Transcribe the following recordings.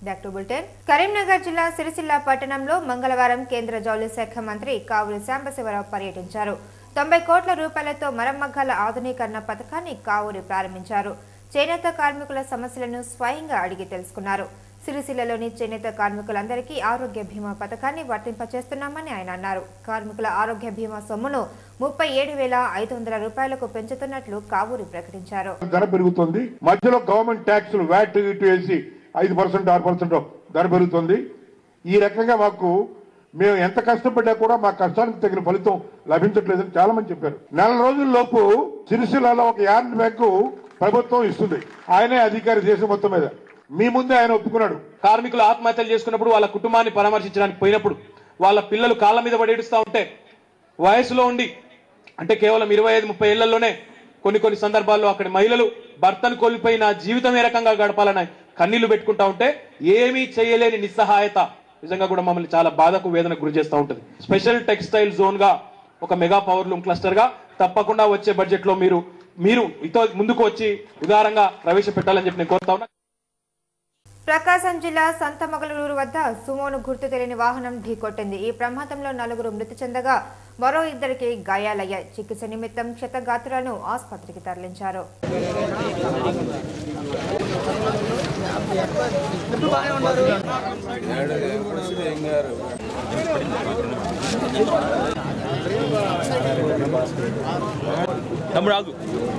back to bulletin Karimnagar జిల్లా సిరిసిల్ల పట్టణంలో మంగళవారం కేంద్ర జౌళి శాఖ మంత్రి కావులి శాంబశివరావు పర్యటించారు తొంభై కోట్ల రూపాయలతో మరమ్మగ్గాల ఆధునీకరణ పథకాన్ని కావూరి ప్రారంభించారు చేనేత కార్మికుల సమస్యలను స్వయంగా అడిగి తెలుసుకున్నారు సిరిసిల్లలోని చేనేత కార్మికులందరికీ ఆరోగ్య బీమా పథకాన్ని వర్తింపచేస్తున్నామని ఆయన అన్నారు కార్మికుల ఆరోగ్య బీమా సొమ్మును ముప్పై ఏడు వేల ఐదు వందల రూపాయలకు పెంచుతున్నట్లు కావూరి ప్రకటించారు ధర పెరుగుతుంది మధ్యలో గవర్నమెంట్ ట్యాక్సులు వ్యాట్ ఇటు వేసి ఐదు పర్సెంట్ ఆరు పర్సెంట్ ధర పెరుగుతుంది ఈ రకంగా మాకు మేము ఎంత కష్టపడ్డా కూడా మా కష్టానికి తగిన ఫలితం లభించట్లేదని చాలా మంది చెప్పారు నెల రోజుల లోపు సిరిసిల్లలో ఒక యార్డ్ బ్యాంకు ప్రభుత్వం ఇస్తుంది ఆయనే అధికారి దేశం మొత్తం మీద మీ ముందే ఆయన ఒప్పుకున్నాడు కార్మికులు ఆత్మహత్యలు చేసుకున్నప్పుడు వాళ్ళ కుటుంబాన్ని పరామర్శించడానికి పోయినప్పుడు వాళ్ళ పిల్లలు కాళ్ళ మీద పడి ఏడుస్తా ఉంటే వయసులో ఉండి అంటే కేవలం ఇరవై ఐదు ముప్పై ఏళ్లలోనే కొన్ని కొన్ని సందర్భాల్లో అక్కడి మహిళలు భర్తను కోల్పోయి నా జీవితం ఏ రకంగా గడపాలని కన్నీళ్లు పెట్టుకుంటా ఉంటే ఏమీ చేయలేని నిస్సహాయత నిజంగా కూడా మమ్మల్ని చాలా బాధకు వేదనకు గురి చేస్తూ ఉంటుంది స్పెషల్ టెక్స్టైల్ జోన్ గా ఒక మెగా పవర్ లూమ్ క్లస్టర్ గా తప్పకుండా వచ్చే బడ్జెట్ లో మీరు మీరు ఇతో ముందుకు వచ్చి ఉదారంగా ప్రవేశపెట్టాలని చెప్పి నేను కోరుతా ఉన్నా ప్రకాశం జిల్లా సంతమగలూరు వద్ద సుమోను గుర్తు తెలియని వాహనం ఢీకొట్టింది ఈ ప్రమాదంలో నలుగురు మృతి చెందగా మరో ఇద్దరికి గాయాలయ్యాయి చికిత్స నిమిత్తం క్షతగాత్రులను ఆసుపత్రికి తరలించారు తమ్ముడు ఆగు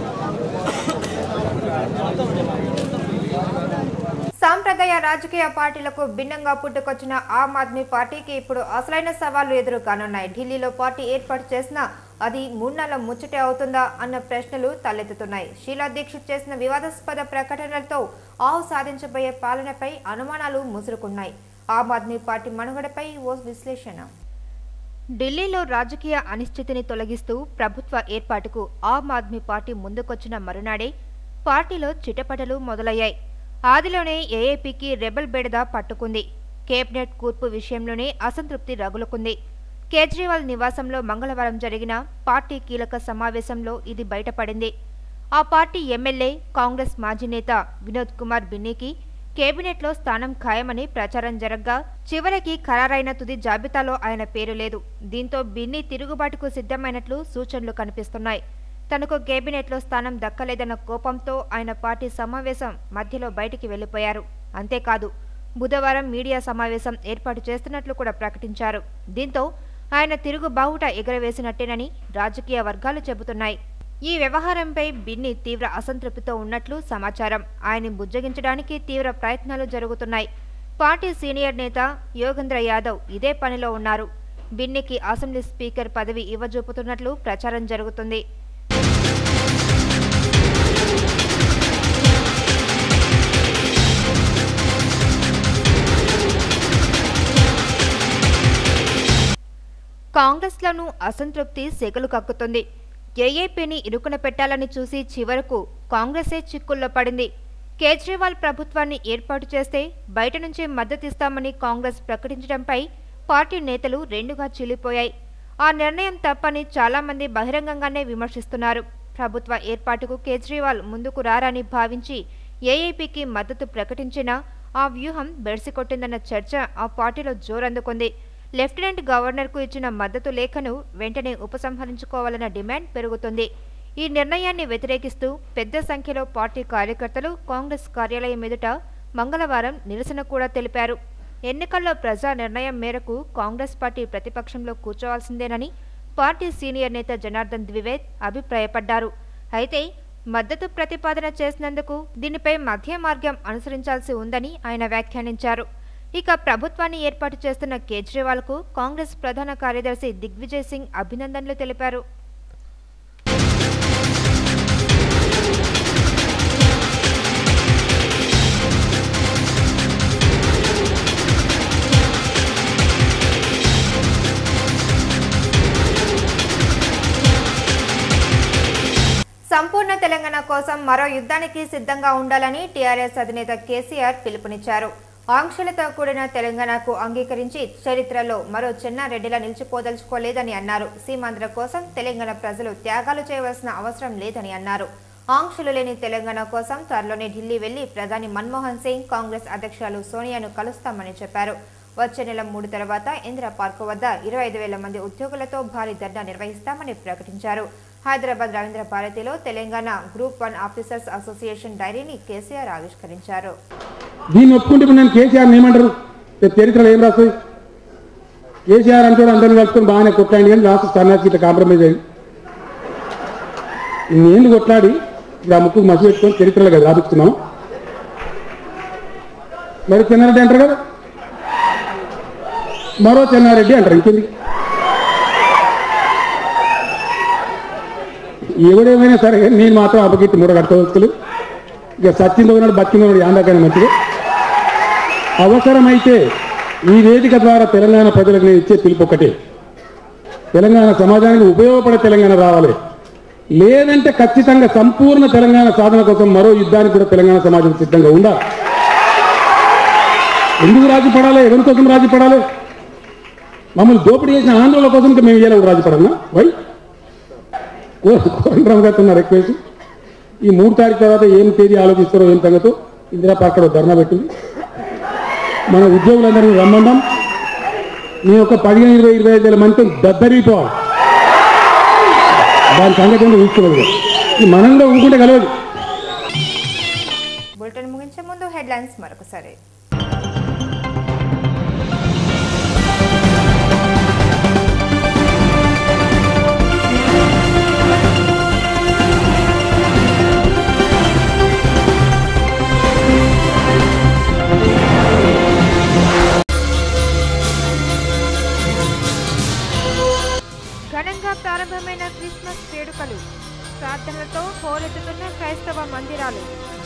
సాంప్రదాయ రాజకీయ పార్టీలకు భిన్నంగా పుట్టుకొచ్చిన ఆమ్ ఆద్మీ పార్టీకి ఇప్పుడు అసలైన సవాళ్లు ఎదురు కానున్నాయి ఢిల్లీలో పార్టీ ఏర్పాటు చేసినా అది మూడు నెలల ముచ్చటే అవుతుందా అన్న ప్రశ్నలు తలెత్తుతున్నాయి షీలా దీక్షిత్ చేసిన వివాదాస్పద ప్రకటనలతో ఆవు సాధించబోయే పాలనపై అనుమానాలు ముసురుకున్నాయి ఆమ్ ఆద్మీ పార్టీ మనుగడపై ఓ విశ్లేషణ ఢిల్లీలో రాజకీయ అనిశ్చితిని తొలగిస్తూ ప్రభుత్వ ఏర్పాటుకు ఆమ్ ఆద్మీ పార్టీ ముందుకొచ్చిన మరునాడే పార్టీలో చిటపటలు మొదలయ్యాయి ఆదిలోనే ఏఏపీకి రెబల్ బెడద పట్టుకుంది కేబినెట్ కూర్పు విషయంలోనే అసంతృప్తి రగులుకుంది కేజ్రీవాల్ నివాసంలో మంగళవారం జరిగిన పార్టీ కీలక సమావేశంలో ఇది బయటపడింది ఆ పార్టీ ఎమ్మెల్యే కాంగ్రెస్ మాజీ నేత వినోద్ కుమార్ బిన్నీకి కేబినెట్లో స్థానం ఖాయమని ప్రచారం జరగ్గా చివరికి ఖరారైన తుది జాబితాలో ఆయన పేరు లేదు దీంతో బిన్నీ తిరుగుబాటుకు సిద్ధమైనట్లు సూచనలు కనిపిస్తున్నాయి తనకు కేబినెట్లో స్థానం దక్కలేదన్న కోపంతో ఆయన పార్టీ సమావేశం మధ్యలో బయటికి వెళ్లిపోయారు అంతేకాదు బుధవారం మీడియా సమావేశం ఏర్పాటు చేస్తున్నట్లు కూడా ప్రకటించారు దీంతో ఆయన తిరుగు బావుట ఎగరవేసినట్టేనని రాజకీయ వర్గాలు చెబుతున్నాయి ఈ వ్యవహారంపై బిన్ని తీవ్ర అసంతృప్తితో ఉన్నట్లు సమాచారం ఆయన్ని బుజ్జగించడానికి తీవ్ర ప్రయత్నాలు జరుగుతున్నాయి పార్టీ సీనియర్ నేత యోగేంద్ర యాదవ్ ఇదే పనిలో ఉన్నారు బిన్నికి అసెంబ్లీ స్పీకర్ పదవి ఇవ్వజూపుతున్నట్లు ప్రచారం జరుగుతుంది కాంగ్రెస్లను అసంతృప్తి సెగలు కక్కుతుంది ఏఏపీని ఇరుకున పెట్టాలని చూసి చివరకు కాంగ్రెసే చిక్కుల్లో పడింది కేజ్రీవాల్ ప్రభుత్వాన్ని ఏర్పాటు చేస్తే బయట నుంచే మద్దతిస్తామని కాంగ్రెస్ ప్రకటించడంపై పార్టీ నేతలు రెండుగా చీలిపోయాయి ఆ నిర్ణయం తప్పని చాలామంది బహిరంగంగానే విమర్శిస్తున్నారు ప్రభుత్వ ఏర్పాటుకు కేజ్రీవాల్ ముందుకు రారని భావించి ఏఏపీకి మద్దతు ప్రకటించినా ఆ వ్యూహం బెడిసికొట్టిందన్న చర్చ ఆ పార్టీలో జోరందుకుంది లెఫ్టినెంట్ గవర్నర్కు ఇచ్చిన మద్దతు లేఖను వెంటనే ఉపసంహరించుకోవాలన్న డిమాండ్ పెరుగుతుంది ఈ నిర్ణయాన్ని వ్యతిరేకిస్తూ పెద్ద సంఖ్యలో పార్టీ కార్యకర్తలు కాంగ్రెస్ కార్యాలయం ఎదుట మంగళవారం నిరసన కూడా తెలిపారు ఎన్నికల్లో ప్రజా నిర్ణయం మేరకు కాంగ్రెస్ పార్టీ ప్రతిపక్షంలో కూర్చోవాల్సిందేనని పార్టీ సీనియర్ నేత జనార్దన్ ద్వివేద్ అభిప్రాయపడ్డారు అయితే మద్దతు ప్రతిపాదన చేసినందుకు దీనిపై మధ్య మార్గం అనుసరించాల్సి ఉందని ఆయన వ్యాఖ్యానించారు ఇక ప్రభుత్వాన్ని ఏర్పాటు చేస్తున్న కేజ్రీవాల్కు కాంగ్రెస్ ప్రధాన కార్యదర్శి దిగ్విజయ్ సింగ్ అభినందనలు తెలిపారు సంపూర్ణ తెలంగాణ కోసం మరో యుద్ధానికి సిద్ధంగా ఉండాలని టీఆర్ఎస్ అధినేత కేసీఆర్ పిలుపునిచ్చారు ఆంక్షలతో కూడిన తెలంగాణకు అంగీకరించి చరిత్రలో మరో చెన్నారెడ్డిలా నిలిచిపోదలుచుకోలేదని అన్నారు సీమాంధ్ర కోసం తెలంగాణ ప్రజలు త్యాగాలు చేయవలసిన అవసరం లేదని అన్నారు ఆంక్షలు లేని తెలంగాణ కోసం త్వరలోనే ఢిల్లీ వెళ్లి ప్రధాని మన్మోహన్ సింగ్ కాంగ్రెస్ అధ్యక్షురాలు సోనియాను కలుస్తామని చెప్పారు వచ్చే నెల మూడు తర్వాత ఇందిరా పార్కు వద్ద ఇరవై ఐదు వేల మంది ఉద్యోగులతో భారీ ధర్నా నిర్వహిస్తామని ప్రకటించారు హైదరాబాద్ రవీంద్ర భారతిలో Telangana group one officers association డైరీని కేసీఆర్ ఆవిష్కరించారు దీన్ని ఒప్పుకుంటే ఇప్పుడు నేను కేసీఆర్ ఏమంటారు రేపు చరిత్రలో ఏం రాస్తుంది కేసీఆర్ అంటే అందరిని కలుపుకొని బాగానే కొట్లాడి కానీ లాస్ట్ సన్నాసి ఇట్లా కాంప్రమైజ్ అయ్యి ఇన్నేళ్ళు కొట్లాడి ఇప్పుడు ఆ ముక్కు మసి పెట్టుకొని చరిత్రలో కదా రాపిస్తున్నాం మరి చెన్నారెడ్డి అంటారు కదా మరో చెన్నారెడ్డి అంటారు ఇంకెందుకు ఎవడేమైనా సరే నేను మాత్రం అపకీర్తి మూడ కట్టుకోవచ్చు ఇక సచ్చిందో ఉన్నాడు బతికిందో ఉన్నాడు యాందాకైనా మంచిది అవసరమైతే ఈ వేదిక ద్వారా తెలంగాణ ప్రజలకు నేను ఇచ్చే పిలుపు ఒకటే తెలంగాణ సమాజానికి ఉపయోగపడే తెలంగాణ రావాలి లేదంటే ఖచ్చితంగా సంపూర్ణ తెలంగాణ సాధన కోసం మరో యుద్ధానికి కూడా తెలంగాణ సమాజం సిద్ధంగా ఉండాలి ఎందుకు రాజీ పడాలి ఎవరి కోసం రాజీ పడాలి మమ్మల్ని దోపిడీ చేసిన ఆంధ్రుల కోసం ఇంకా మేము ఇయ్యాలి రాజీ పడన్నా వై కోరంరామ్ గారు ఉన్నారు రిక్వెస్ట్ ఈ మూడు తారీఖు తర్వాత ఏం తేదీ ఆలోచిస్తారో ఏం సంగతో ఇందిరా పార్క్ ధర్నా పెట్టింది మన ఉద్యోగులందరినీ రమ్మందాం మీ యొక్క పదిహేను ఇరవై ఇరవై ఐదు వేల మందితో దద్దరిపోవాలి దాని సంగతి ఏంటో చూసుకోవాలి ఈ మనంలో ఊరుకుంటే కలవదు బులెటిన్ ముగించే ముందు హెడ్లైన్స్ మరొకసారి ఘనంగా ప్రారంభమైన క్రిస్మస్ వేడుకలు ప్రార్థనలతో హోరెత్తుతున్న క్రైస్తవ మందిరాలు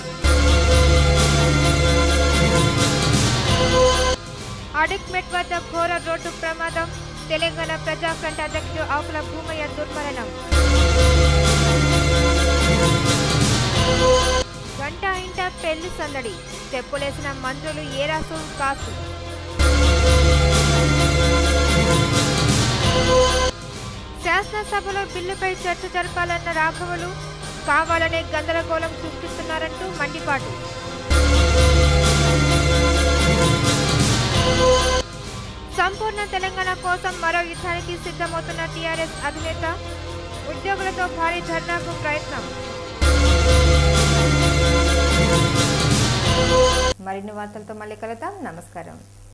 అడిక్మెట్ వద్ద ఘోర రోడ్డు ప్రమాదం తెలంగాణ ప్రజా ఫ్రంట్ అధ్యక్షుడు ఆకుల భూమయ్య దుర్మరణం గంట ఇంట పెళ్లి సందడి చెప్పులేసిన మంత్రులు ఏరాసు కాసు శాసనసభలో బిల్లుపై చర్చ జరపాలన్న రాఘవులు కావాలనే గందరగోళం సృష్టిస్తున్నారంటూ మండిపాటు సంపూర్ణ తెలంగాణ కోసం మరో యుద్ధానికి సిద్ధమవుతున్న టీఆర్ఎస్ అధినేత ఉద్యోగులతో భారీ ధర్నాకు ప్రయత్నం మరిన్ని వార్తలతో మళ్ళీ కలుద్దాం నమస్కారం